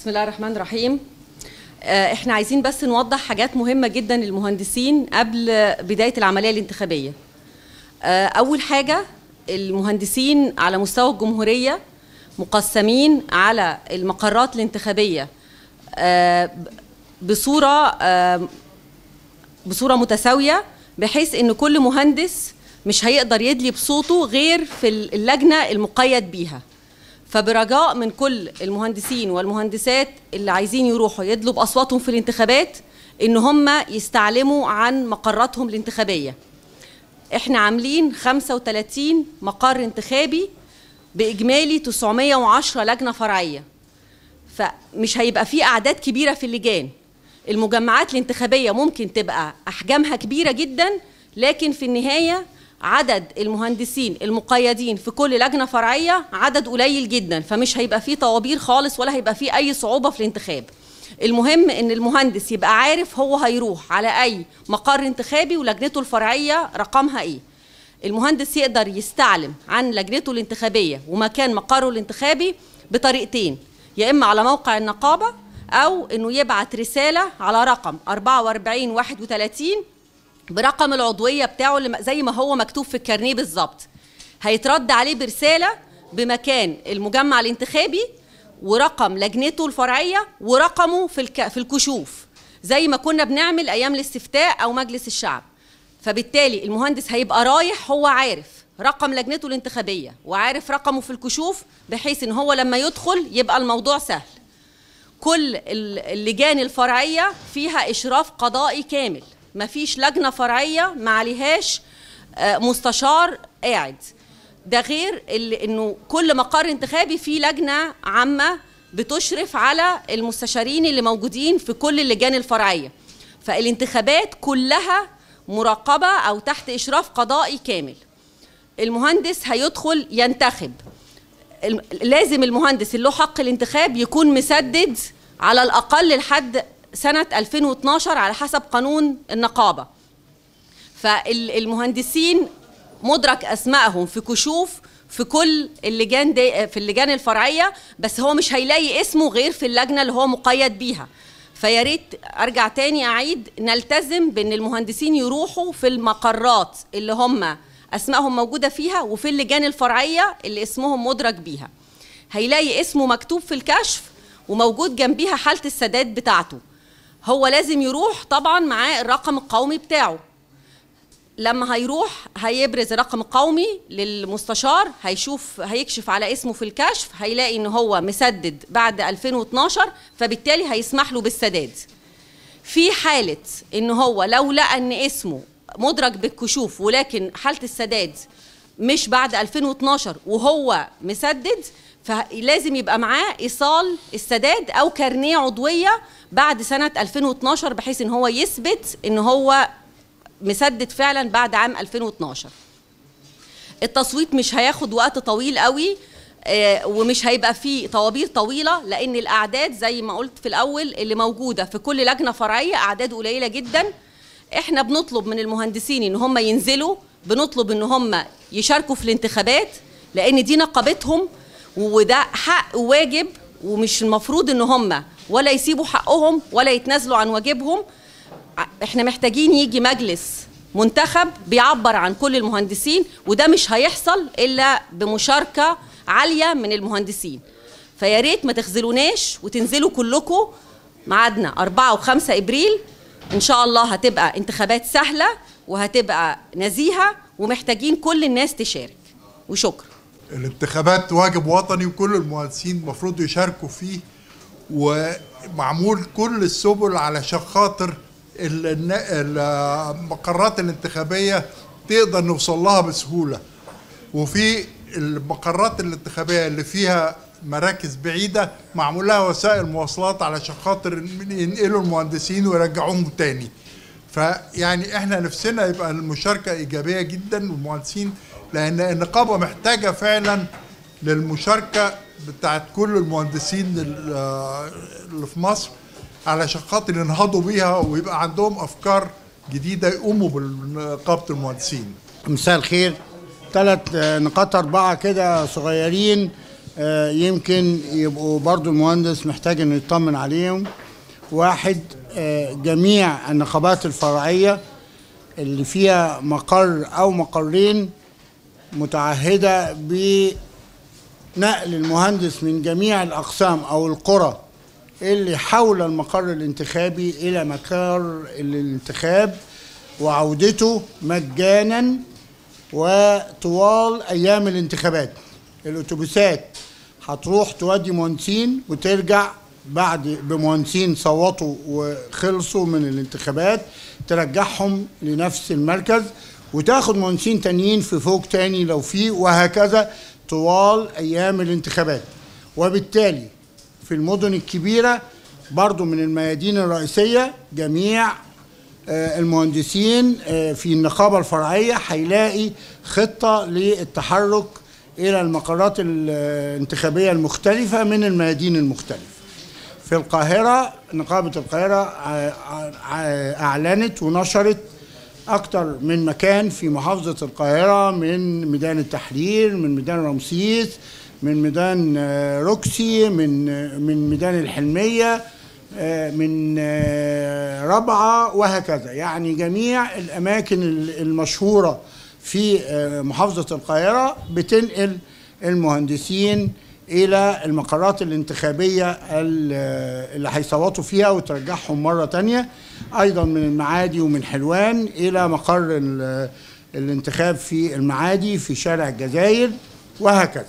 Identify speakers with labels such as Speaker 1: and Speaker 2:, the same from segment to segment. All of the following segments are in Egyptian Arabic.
Speaker 1: بسم الله الرحمن الرحيم آه، احنا عايزين بس نوضح حاجات مهمة جدا للمهندسين قبل بداية العملية الانتخابية آه، أول حاجة المهندسين على مستوى الجمهورية مقسمين على المقرات الانتخابية آه، بصورة آه، بصورة متساوية بحيث ان كل مهندس مش هيقدر يدلي بصوته غير في اللجنة المقيد بيها فبرجاء من كل المهندسين والمهندسات اللي عايزين يروحوا يدلوا باصواتهم في الانتخابات ان هم يستعلموا عن مقراتهم الانتخابيه احنا عاملين 35 مقر انتخابي باجمالي 910 لجنه فرعيه فمش هيبقى في اعداد كبيره في اللجان المجمعات الانتخابيه ممكن تبقى احجامها كبيره جدا لكن في النهايه عدد المهندسين المقيدين في كل لجنه فرعيه عدد قليل جدا فمش هيبقى فيه طوابير خالص ولا هيبقى فيه اي صعوبه في الانتخاب المهم ان المهندس يبقى عارف هو هيروح على اي مقر انتخابي ولجنته الفرعيه رقمها ايه المهندس يقدر يستعلم عن لجنته الانتخابيه ومكان مقره الانتخابي بطريقتين يا اما على موقع النقابه او انه يبعت رساله على رقم 4431 برقم العضويه بتاعه اللي زي ما هو مكتوب في الكارنيه بالظبط هيترد عليه برساله بمكان المجمع الانتخابي ورقم لجنته الفرعيه ورقمه في الك... في الكشوف زي ما كنا بنعمل ايام الاستفتاء او مجلس الشعب فبالتالي المهندس هيبقى رايح هو عارف رقم لجنته الانتخابيه وعارف رقمه في الكشوف بحيث ان هو لما يدخل يبقى الموضوع سهل كل اللجان الفرعيه فيها اشراف قضائي كامل مفيش لجنه فرعيه ما عليهاش مستشار قاعد ده غير انه كل مقر انتخابي فيه لجنه عامه بتشرف على المستشارين اللي موجودين في كل اللجان الفرعيه فالانتخابات كلها مراقبه او تحت اشراف قضائي كامل المهندس هيدخل ينتخب لازم المهندس اللي له حق الانتخاب يكون مسدد على الاقل لحد سنة 2012 على حسب قانون النقابة فالمهندسين مدرك أسمائهم في كشوف في كل اللجان دي في اللجان الفرعية بس هو مش هيلاقي اسمه غير في اللجنة اللي هو مقيد بيها فيا ريت ارجع تاني اعيد نلتزم بان المهندسين يروحوا في المقرات اللي هم اسمائهم موجوده فيها وفي اللجان الفرعيه اللي اسمهم مدرك بيها هيلاقي اسمه مكتوب في الكشف وموجود جنبيها حاله السداد بتاعته هو لازم يروح طبعا معاه الرقم القومي بتاعه لما هيروح هيبرز الرقم القومي للمستشار هيشوف هيكشف على اسمه في الكشف هيلاقي ان هو مسدد بعد 2012 فبالتالي هيسمح له بالسداد في حالة ان هو لو لقى ان اسمه مدرج بالكشوف ولكن حالة السداد مش بعد 2012 وهو مسدد فلازم يبقى معاه ايصال السداد او كارنيه عضويه بعد سنه 2012 بحيث ان هو يثبت ان هو مسدد فعلا بعد عام 2012 التصويت مش هياخد وقت طويل قوي آه ومش هيبقى فيه طوابير طويله لان الاعداد زي ما قلت في الاول اللي موجوده في كل لجنه فرعيه اعداد قليله جدا احنا بنطلب من المهندسين ان هم ينزلوا بنطلب ان هم يشاركوا في الانتخابات لان دي نقابتهم وده حق وواجب ومش المفروض ان هم ولا يسيبوا حقهم ولا يتنازلوا عن واجبهم احنا محتاجين يجي مجلس منتخب بيعبر عن كل المهندسين وده مش هيحصل الا بمشاركه عاليه من المهندسين فيا ريت ما تخذلوناش وتنزلوا كلكم ميعادنا 4 و5 ابريل ان شاء الله هتبقى انتخابات سهله وهتبقى نزيهه ومحتاجين كل الناس تشارك وشكرا
Speaker 2: الانتخابات واجب وطني وكل المهندسين المفروض يشاركوا فيه ومعمول كل السبل علشان خاطر المقرات الانتخابية تقدر نوصل لها بسهولة وفي المقرات الانتخابية اللي فيها مراكز بعيدة معمول لها وسائل مواصلات علشان خاطر ينقلوا المهندسين ويرجعوهم تاني فيعني احنا نفسنا يبقى المشاركة إيجابية جدا والمهندسين لأن النقابة محتاجة فعلا للمشاركة بتاعت كل المهندسين اللي في مصر علشان خاطر ينهضوا بيها ويبقى عندهم أفكار جديدة يقوموا بنقابة المهندسين
Speaker 3: مساء الخير ثلاث نقاط أربعة كده صغيرين آه، يمكن يبقوا برضو المهندس محتاج انه يطمن عليهم واحد آه، جميع النقابات الفرعية اللي فيها مقر او مقرين متعهدة بنقل المهندس من جميع الاقسام او القرى اللي حول المقر الانتخابي الى مقر الانتخاب وعودته مجانا وطوال ايام الانتخابات الاتوبيسات هتروح تودي مهندسين وترجع بعد بمهندسين صوتوا وخلصوا من الانتخابات ترجعهم لنفس المركز وتاخد مهندسين تانيين في فوق تاني لو في وهكذا طوال ايام الانتخابات وبالتالي في المدن الكبيره برضو من الميادين الرئيسيه جميع آه، المهندسين آه، في النقابة الفرعية هيلاقي خطة للتحرك إلى المقرات الانتخابية المختلفة من الميادين المختلفة في القاهرة نقابة القاهرة ع- ع- أعلنت ونشرت أكتر من مكان في محافظة القاهرة من ميدان التحرير من ميدان رمسيس من ميدان آه، روكسي من آه، من ميدان الحلمية آه، من آه، ربعة وهكذا يعني جميع الأماكن ال- المشهورة في آه، محافظة القاهرة بتنقل المهندسين إلى المقرات الانتخابية ال- آه، اللي هيصوتوا فيها وترجعهم مرة تانية أيضا من المعادي ومن حلوان إلى مقر ال- الانتخاب في المعادي في شارع الجزائر وهكذا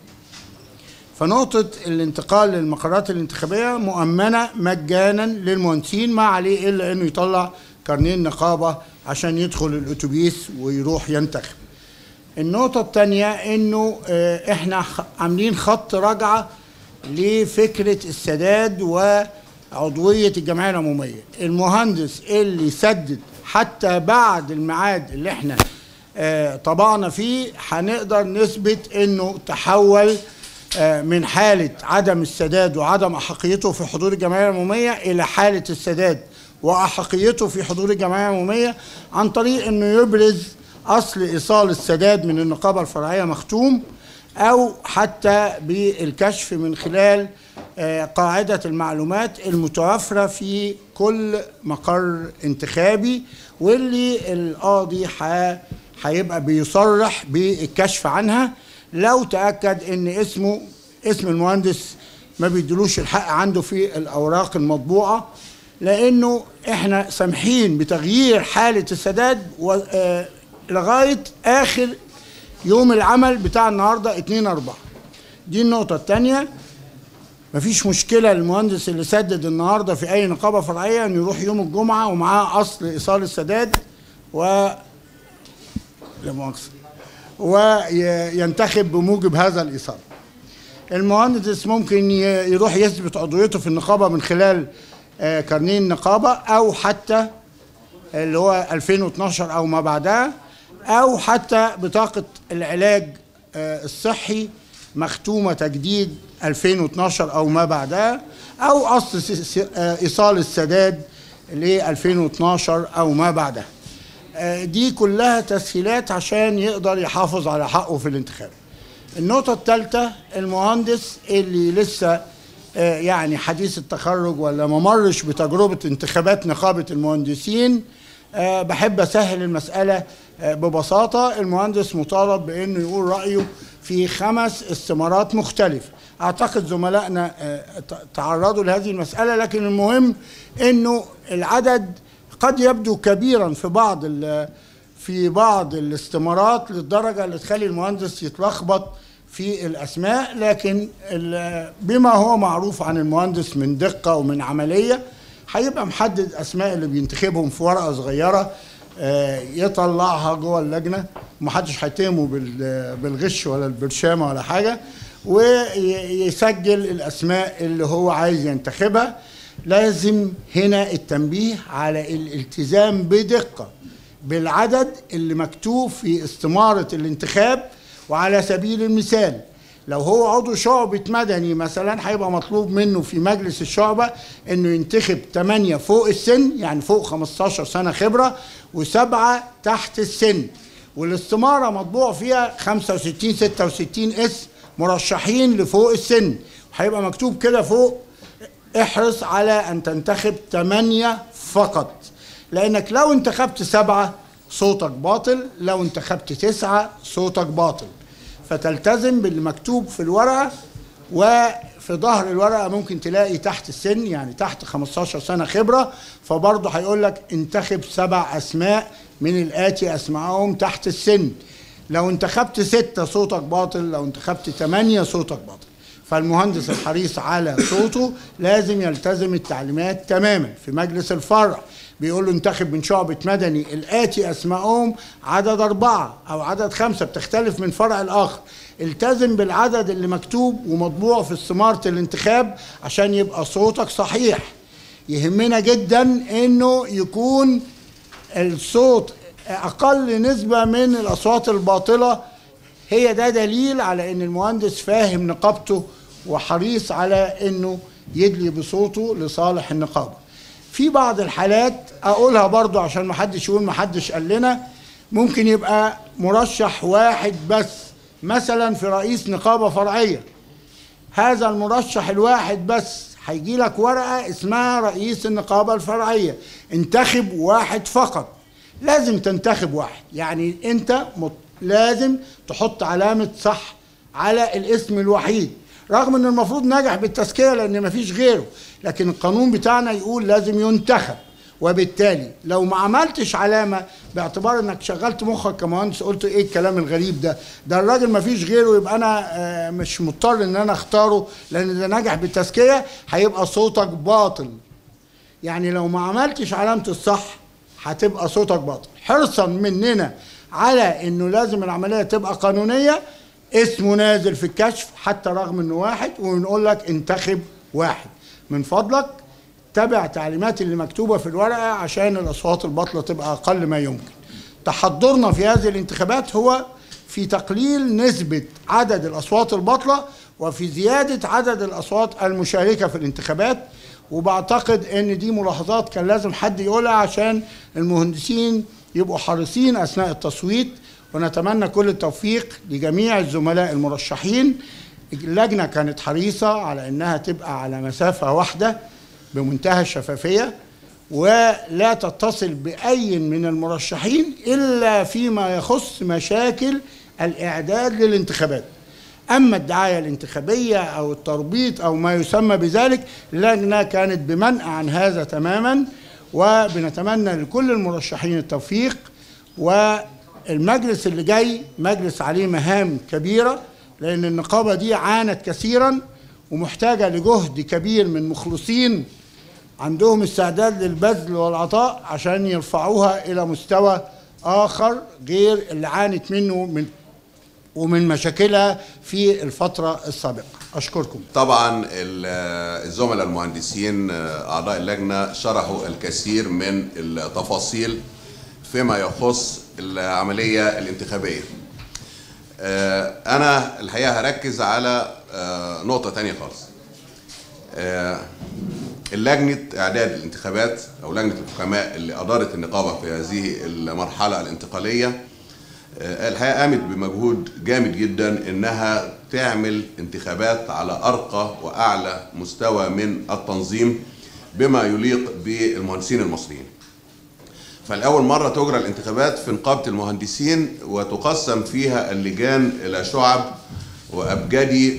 Speaker 3: فنقطة الانتقال للمقرات الانتخابية مؤمنة مجانا للمهندسين ما عليه إلا إنه يطلع كارنيه النقابة عشان يدخل الأتوبيس ويروح ينتخب النقطة الثانية إنه آه، إحنا خ- عاملين خط رجعة لفكرة السداد وعضوية الجمعية العمومية المهندس اللي سدد حتى بعد الميعاد اللي إحنا آه، طبعنا فيه هنقدر نثبت إنه تحول آه، من حالة عدم السداد وعدم أحقيته في حضور الجمعية العمومية إلى حالة السداد وأحقيته في حضور الجمعية العمومية عن طريق إنه يبرز أصل إيصال السداد من النقابة الفرعية مختوم أو حتى بالكشف من خلال آه، قاعدة المعلومات المتوفرة في كل مقر انتخابي واللي القاضي ح- هيبقى بيصرح بالكشف عنها لو تأكد ان اسمه اسم المهندس ما بيدلوش الحق عنده في الأوراق المطبوعة لأنه احنا سامحين بتغيير حالة السداد و- آه، لغاية آخر يوم العمل بتاع النهاردة 2 4 دي النقطة الثانية مفيش مشكلة للمهندس اللي سدد النهاردة في أي نقابة فرعية إنه يروح يوم الجمعة ومعاه أصل إيصال السداد و لا مؤاخذة وينتخب بموجب هذا الإيصال المهندس ممكن ي- يروح يثبت عضويته في النقابة من خلال آه، كارنيه النقابة أو حتى اللي هو 2012 أو ما بعدها أو حتى بطاقة العلاج آه، الصحي مختومة تجديد 2012 أو ما بعدها أو أصل س- س- آه، إيصال السداد ل 2012 أو ما بعدها آه، دي كلها تسهيلات عشان يقدر يحافظ على حقه في الانتخاب النقطة الثالثة المهندس اللي لسه آه، يعني حديث التخرج ولا ما مرش بتجربة انتخابات نقابة المهندسين آه، بحب أسهل المسألة آه، ببساطة المهندس مطالب بأنه يقول رأيه في خمس استمارات مختلفة أعتقد زملائنا آه، ت- تعرضوا لهذه المسألة لكن المهم أنه العدد قد يبدو كبيرا في بعض ال- في بعض الاستمارات للدرجة اللي تخلي المهندس يتلخبط في الأسماء لكن ال- بما هو معروف عن المهندس من دقة ومن عملية هيبقى محدد أسماء اللي بينتخبهم في ورقة صغيرة آه، يطلعها جوه اللجنة ومحدش هيتهمه بال- بالغش ولا البرشامة ولا حاجة ويسجل الأسماء اللي هو عايز ينتخبها لازم هنا التنبيه على الالتزام بدقة بالعدد اللي مكتوب في استمارة الانتخاب وعلى سبيل المثال لو هو عضو شعبة مدني مثلا هيبقى مطلوب منه في مجلس الشعبة انه ينتخب 8 فوق السن يعني فوق 15 سنة خبرة وسبعة تحت السن والاستمارة مطبوع فيها 65 66 اسم مرشحين لفوق السن وهيبقى مكتوب كده فوق احرص على ان تنتخب ثمانية فقط لانك لو انتخبت سبعة صوتك باطل لو انتخبت تسعة صوتك باطل فتلتزم باللي مكتوب في الورقة وفي ظهر الورقة ممكن تلاقي تحت السن يعني تحت 15 سنة خبرة فبرضه هيقول لك انتخب سبع أسماء من الآتي أسمائهم تحت السن لو انتخبت ستة صوتك باطل لو انتخبت ثمانية صوتك باطل فالمهندس الحريص على صوته لازم يلتزم التعليمات تماما في مجلس الفرع بيقول له انتخب من شعبة مدني الآتي أسمائهم عدد أربعة أو عدد خمسة بتختلف من فرع الآخر التزم بالعدد اللي مكتوب ومطبوع في استمارة الانتخاب عشان يبقى صوتك صحيح يهمنا جدا انه يكون الصوت اقل نسبة من الاصوات الباطلة هي ده دليل على ان المهندس فاهم نقابته وحريص على انه يدلي بصوته لصالح النقابة في بعض الحالات اقولها برضو عشان محدش يقول محدش قال لنا ممكن يبقى مرشح واحد بس مثلا في رئيس نقابة فرعية هذا المرشح الواحد بس هيجي لك ورقة اسمها رئيس النقابة الفرعية انتخب واحد فقط لازم تنتخب واحد يعني انت مط... لازم تحط علامة صح على الاسم الوحيد رغم ان المفروض نجح بالتزكية لان مفيش غيره لكن القانون بتاعنا يقول لازم ينتخب وبالتالي لو ما عملتش علامة باعتبار انك شغلت مخك كمهندس قلت ايه الكلام الغريب ده ده الراجل ما فيش غيره يبقى انا آه، مش مضطر ان انا اختاره لان ده نجح بالتزكية هيبقى صوتك باطل يعني لو ما عملتش علامة الصح هتبقى صوتك باطل حرصا مننا على انه لازم العملية تبقى قانونية اسمه نازل في الكشف حتى رغم انه واحد ونقول لك انتخب واحد من فضلك تبع تعليمات اللي مكتوبة في الورقة عشان الأصوات الباطلة تبقى أقل ما يمكن تحضرنا في هذه الانتخابات هو في تقليل نسبة عدد الأصوات الباطلة وفي زيادة عدد الأصوات المشاركة في الانتخابات وبعتقد ان دي ملاحظات كان لازم حد يقولها عشان المهندسين يبقوا حريصين اثناء التصويت ونتمنى كل التوفيق لجميع الزملاء المرشحين اللجنه كانت حريصه على انها تبقى على مسافه واحده بمنتهى الشفافيه ولا تتصل باي من المرشحين الا فيما يخص مشاكل الاعداد للانتخابات اما الدعايه الانتخابيه او التربيط او ما يسمى بذلك اللجنه كانت بمنع عن هذا تماما وبنتمنى لكل المرشحين التوفيق والمجلس اللي جاي مجلس عليه مهام كبيره لان النقابه دي عانت كثيرا ومحتاجه لجهد كبير من مخلصين عندهم استعداد للبذل والعطاء عشان يرفعوها الى مستوى اخر غير اللي عانت منه من ومن مشاكلها في الفترة السابقة أشكركم
Speaker 4: طبعا ال- الزملاء المهندسين اعضاء اللجنه شرحوا الكثير من التفاصيل فيما يخص العمليه الانتخابيه آه، انا الحقيقه هركز على آه، نقطه تانية خالص آه، اللجنه اعداد الانتخابات او لجنه الحكماء اللي ادارت النقابه في هذه المرحله الانتقاليه آه، الحقيقه قامت بمجهود جامد جدا انها تعمل انتخابات على ارقى واعلى مستوى من التنظيم بما يليق بالمهندسين المصريين. فالأول مرة تجرى الانتخابات في نقابة المهندسين وتقسم فيها اللجان إلى شعب وأبجدي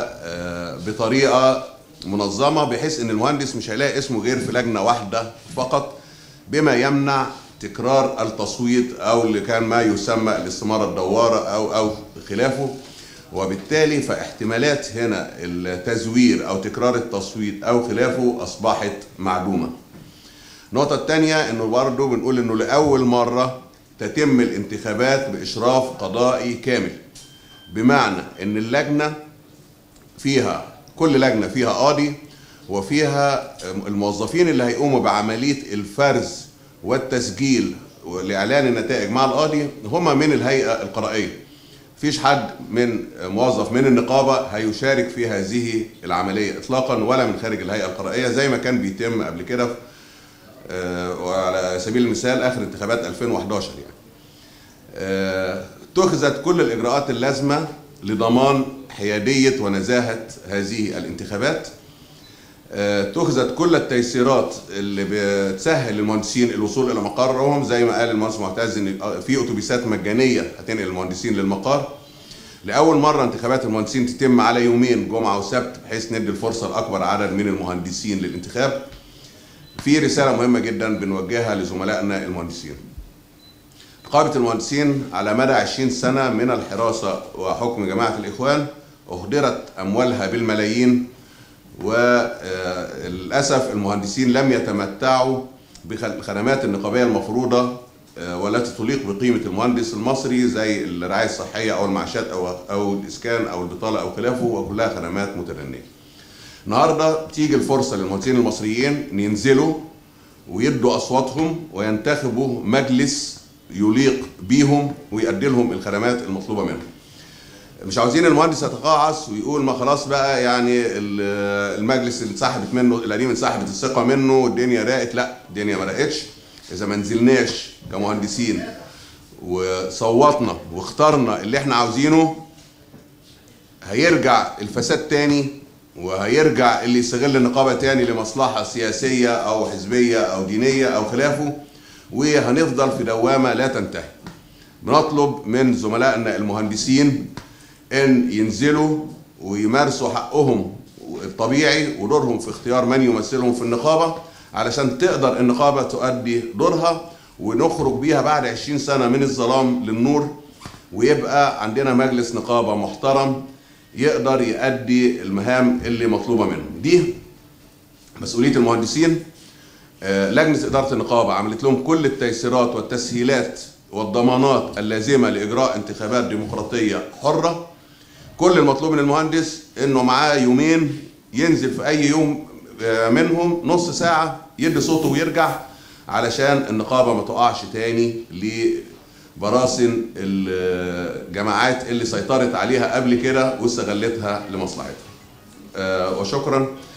Speaker 4: وبطريقة منظمة بحيث أن المهندس مش هيلاقي اسمه غير في لجنة واحدة فقط بما يمنع تكرار التصويت أو اللي كان ما يسمى الاستمارة الدوارة أو أو خلافه وبالتالي فاحتمالات هنا التزوير أو تكرار التصويت أو خلافه أصبحت معدومة. النقطة الثانية انه برضه بنقول انه لأول مرة تتم الانتخابات بإشراف قضائي كامل بمعنى ان اللجنة فيها كل لجنة فيها قاضي وفيها الموظفين اللي هيقوموا بعملية الفرز والتسجيل لإعلان النتائج مع القاضي هم من الهيئة القضائية مفيش حد من موظف من النقابة هيشارك في هذه العملية إطلاقا ولا من خارج الهيئة القضائية زي ما كان بيتم قبل كده في آه، وعلى سبيل المثال اخر انتخابات 2011 يعني. آه، اتخذت كل الاجراءات اللازمه لضمان حيادية ونزاهة هذه الانتخابات آه، تخذت كل التيسيرات اللي بتسهل للمهندسين الوصول الى مقرهم زي ما قال المهندس معتز ان في اتوبيسات مجانيه هتنقل المهندسين للمقر لاول مره انتخابات المهندسين تتم على يومين جمعه وسبت بحيث ندي الفرصه لاكبر عدد من المهندسين للانتخاب في رساله مهمه جدا بنوجهها لزملائنا المهندسين نقابه المهندسين على مدى 20 سنه من الحراسه وحكم جماعه الاخوان اهدرت اموالها بالملايين وللاسف المهندسين لم يتمتعوا بالخدمات النقابيه المفروضه آه، والتي تليق بقيمه المهندس المصري زي الرعايه الصحيه او المعاشات او او الاسكان او البطاله او خلافه وكلها خدمات متدنيه. النهارده تيجي الفرصه للمهندسين المصريين ان ينزلوا ويدوا اصواتهم وينتخبوا مجلس يليق بيهم ويؤدي لهم الخدمات المطلوبه منهم. مش عاوزين المهندس يتقاعس ويقول ما خلاص بقى يعني ال- المجلس اللي اتسحبت منه القديم انسحبت الثقه منه والدنيا راقت لا الدنيا ما راقتش اذا ما نزلناش كمهندسين وصوتنا واخترنا اللي احنا عاوزينه هيرجع الفساد تاني وهيرجع اللي يستغل النقابه تاني لمصلحه سياسيه او حزبيه او دينيه او خلافه وهنفضل في دوامه لا تنتهي. بنطلب من زملائنا المهندسين ان ينزلوا ويمارسوا حقهم الطبيعي ودورهم في اختيار من يمثلهم في النقابه علشان تقدر النقابه تؤدي دورها ونخرج بيها بعد 20 سنه من الظلام للنور ويبقى عندنا مجلس نقابه محترم يقدر يؤدي المهام اللي مطلوبه منه دي مسؤوليه المهندسين آه، لجنه اداره النقابه عملت لهم كل التيسيرات والتسهيلات والضمانات اللازمه لاجراء انتخابات ديمقراطيه حره كل المطلوب من المهندس انه معاه يومين ينزل في اي يوم آه، منهم نص ساعه يدي صوته ويرجع علشان النقابه ما تقعش تاني لبراسن الجماعات اللي سيطرت عليها قبل كده واستغلتها لمصلحتها. آه، وشكرا